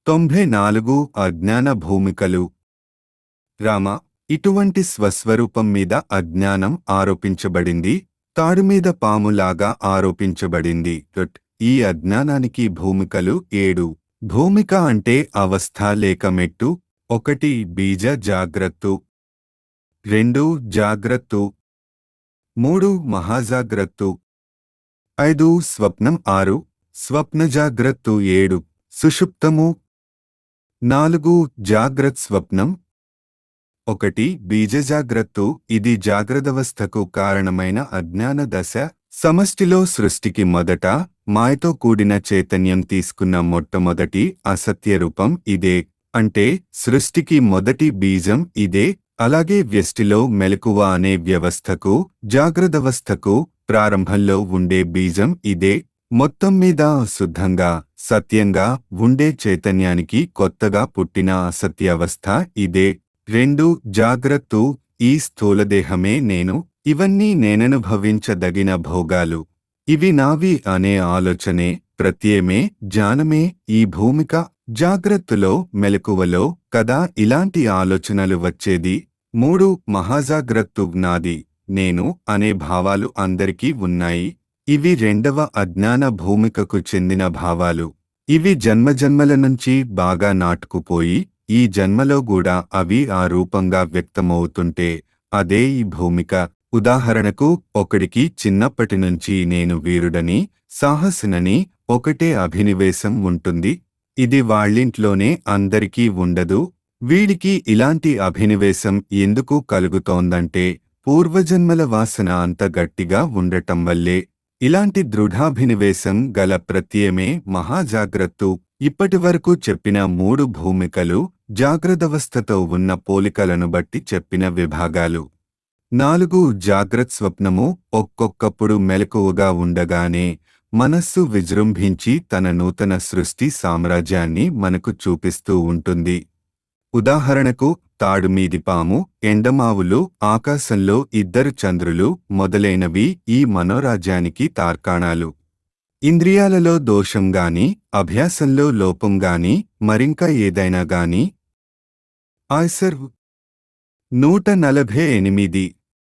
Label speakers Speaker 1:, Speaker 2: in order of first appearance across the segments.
Speaker 1: తొంభై నాలుగు అజ్ఞాన భూమికలు రామ ఇటువంటి స్వస్వరూపం మీద అజ్ఞానం ఆరోపించబడింది తాడు మీద పాములాగా ఆరోపించబడింది రుట్. ఈ అజ్ఞానానికి భూమికలు ఏడు భూమిక అంటే అవస్థ లేక మెట్టు ఒకటి బీజ జాగ్రత్తు రెండు జాగ్రత్తు మూడు మహాజాగ్రత్తు ఐదు స్వప్నం ఆరు స్వప్న జాగ్రత్తు ఏడు సుషుప్తము నాలుగు జాగ్రత్ స్వప్నం ఒకటి బీజజాగ్రత్తు ఇది జాగ్రదవస్థకు కారణమైన అజ్ఞాన దశ సమష్టిలో సృష్టికి మొదట మాయతో కూడిన చైతన్యం తీసుకున్న మొట్టమొదటి అసత్య రూపం ఇదే అంటే సృష్టికి మొదటి బీజం ఇదే అలాగే వ్యష్టిలో మెలకువ అనే వ్యవస్థకు జాగ్రదవస్థకు ప్రారంభంలో ఉండే బీజం ఇదే మొత్తం మీద శుద్ధంగా సత్యంగా ఉండే చైతన్యానికి కొత్తగా పుట్టిన అసత్యావస్థ ఇదే రెండు జాగ్రత్తు ఈ స్థూలదేహమే నేను ఇవన్నీ నేననుభవించదగిన భోగాలు ఇవి నావి అనే ఆలోచనే ప్రత్యేమే జ్ఞానమే ఈ భూమిక జాగ్రత్తలో మెలకువలో కదా ఇలాంటి ఆలోచనలు వచ్చేది మూడు మహాజాగ్రత్తు నాది నేను అనే భావాలు అందరికీ ఉన్నాయి ఇవి రెండవ అజ్ఞాన భూమికకు చెందిన భావాలు ఇవి జన్మజన్మల నుంచి బాగా నాటుకుపోయి ఈ జన్మలో కూడా అవి ఆ రూపంగా వ్యక్తమవుతుంటే అదే ఈ భూమిక ఉదాహరణకు ఒకడికి చిన్నప్పటి నుంచి నేను వీరుడని సాహసినని ఒకటే అభినివేశం ఉంటుంది ఇది వాళ్ళింట్లోనే అందరికీ ఉండదు వీడికి ఇలాంటి అభినివేశం ఎందుకు కలుగుతోందంటే పూర్వజన్మల వాసన అంత గట్టిగా ఉండటం వల్లే ఇలాంటి దృఢాభినివేశం గల ప్రత్యయమే మహాజాగ్రత్తు ఇప్పటివరకు చెప్పిన మూడు భూమికలు జాగ్రత్తవస్థతో ఉన్న పోలికలను బట్టి చెప్పిన విభాగాలు నాలుగు జాగ్రత్త స్వప్నము ఒక్కొక్కప్పుడు మెలకువగా ఉండగానే మనస్సు విజృంభించి తన నూతన సృష్టి సామ్రాజ్యాన్ని మనకు చూపిస్తూ ఉంటుంది ఉదాహరణకు తాడుమీది పాము ఎండమావులు ఆకాశంలో ఇద్దరు చంద్రులు మొదలైనవి ఈ మనోరాజ్యానికి తార్కాణాలు ఇంద్రియాలలో దోషం గాని అభ్యాసంలో లోపం గాని మరింకా ఏదైనా గాని ఆయ్సర్ నూట నలభై ఎనిమిది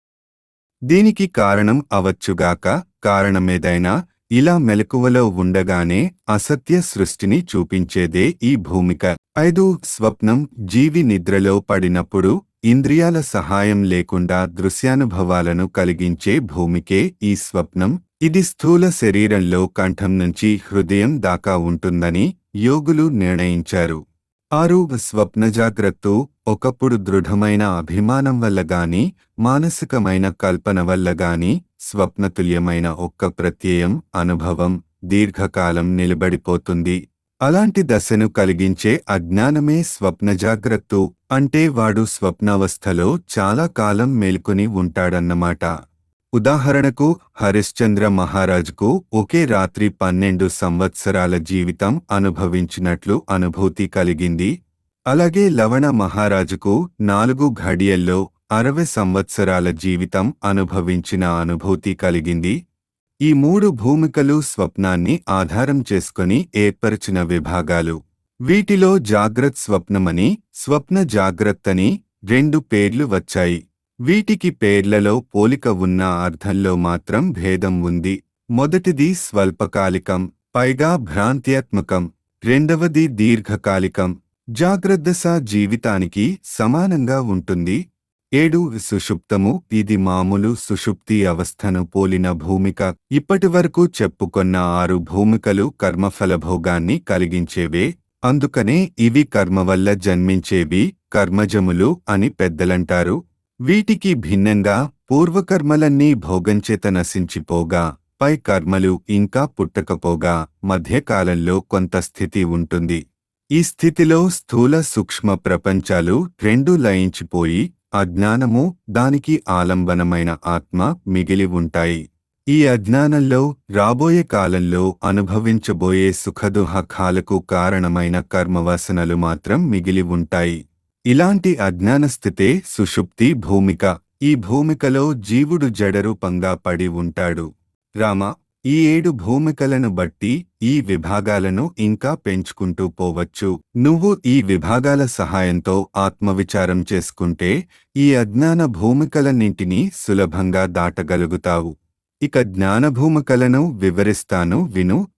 Speaker 1: దీనికి కారణం అవచ్చుగాక కారణమేదైనా ఇలా మెలకువలో ఉండగానే అసత్య సృష్టిని చూపించేదే ఈ భూమిక ఐదు స్వప్నం జీవి నిద్రలో పడినప్పుడు ఇంద్రియాల సహాయం లేకుండా దృశ్యానుభవాలను కలిగించే భూమికే ఈ స్వప్నం ఇది స్థూల శరీరంలో కంఠం నుంచి హృదయం దాకా ఉంటుందని యోగులు నిర్ణయించారు ఆరు స్వప్న జాగ్రత్త ఒకప్పుడు దృఢమైన అభిమానం వల్ల గాని మానసికమైన కల్పన వల్ల గాని స్వప్నతుల్యమైన ఒక్క ప్రత్యయం అనుభవం దీర్ఘకాలం నిలబడిపోతుంది అలాంటి దశను కలిగించే అజ్ఞానమే స్వప్న జాగ్రత్త అంటే వాడు స్వప్నావస్థలో చాలా కాలం మేల్కొని ఉంటాడన్నమాట ఉదాహరణకు హరిశ్చంద్ర మహారాజుకు ఒకే రాత్రి పన్నెండు సంవత్సరాల జీవితం అనుభవించినట్లు అనుభూతి కలిగింది అలాగే లవణ మహారాజుకు నాలుగు ఘడియల్లో అరవై సంవత్సరాల జీవితం అనుభవించిన అనుభూతి కలిగింది ఈ మూడు భూమికలు స్వప్నాన్ని ఆధారం చేసుకొని ఏర్పరిచిన విభాగాలు వీటిలో జాగ్రత్త స్వప్నమని స్వప్న జాగ్రత్తని రెండు పేర్లు వచ్చాయి వీటికి పేర్లలో పోలిక ఉన్న అర్థంలో మాత్రం భేదం ఉంది మొదటిది స్వల్పకాలికం పైగా భ్రాంత్యాత్మకం రెండవది దీర్ఘకాలికం జాగ్రత్తస జీవితానికి సమానంగా ఉంటుంది ఏడు సుషుప్తము ఇది మామూలు సుషుప్తి అవస్థను పోలిన భూమిక ఇప్పటివరకు చెప్పుకొన్న ఆరు భూమికలు కర్మఫలభోగాన్ని కలిగించేవే అందుకనే ఇవి కర్మ వల్ల జన్మించేవి కర్మజములు అని పెద్దలంటారు వీటికి భిన్నంగా పూర్వకర్మలన్నీ భోగంచేత నశించిపోగా పై కర్మలు ఇంకా పుట్టకపోగా మధ్యకాలంలో కొంత స్థితి ఉంటుంది ఈ స్థితిలో స్థూల సూక్ష్మ ప్రపంచాలు రెండూ లయించిపోయి అజ్ఞానము దానికి ఆలంబనమైన ఆత్మ మిగిలి ఉంటాయి ఈ అజ్ఞానంలో రాబోయే కాలంలో అనుభవించబోయే సుఖదుహఖాలకు కారణమైన కర్మవాసనలు మాత్రం మిగిలి ఉంటాయి ఇలాంటి అజ్ఞానస్థితే సుషుప్తి భూమిక ఈ భూమికలో జీవుడు జడరూపంగా పడి ఉంటాడు రామ ఈ ఏడు భూమికలను బట్టి ఈ విభాగాలను ఇంకా పెంచుకుంటూ పోవచ్చు నువ్వు ఈ విభాగాల సహాయంతో ఆత్మవిచారం చేసుకుంటే ఈ అజ్ఞాన భూమికలన్నింటినీ సులభంగా దాటగలుగుతావు ఇక జ్ఞానభూమికలను వివరిస్తాను విను